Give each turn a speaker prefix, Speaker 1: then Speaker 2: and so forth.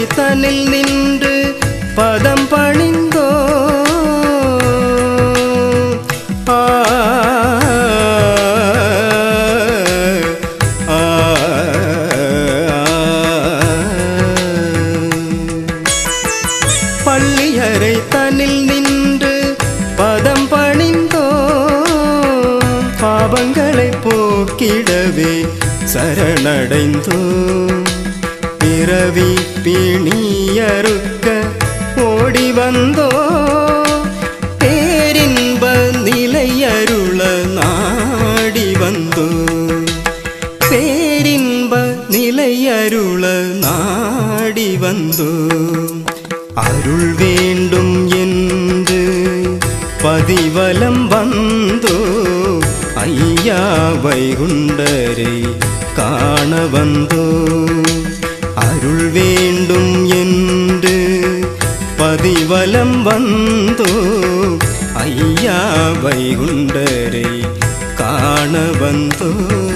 Speaker 1: தனில் நின்று பதம் பணிந்தோ ஆ ஆ, பள்ளியறை தனில் நின்று பதம் பணிந்தோ பாவங்களை போக்கிடவே சரணடைந்தோ பிறவி பிணியறுக்க ஓடி வந்தோ பேரின்ப நிலையருள நாடி வந்தோ பேரின்ப நிலையருள நாடி வந்தோ அருள் வேண்டும் என்று பதிவலம் வந்தோ ஐயா வைகுண்டரை காண வந்தோ அருள் வேண்டும் என்று பதிவலம் வந்தோ ஐயா வைகுண்டரை காண வந்தோ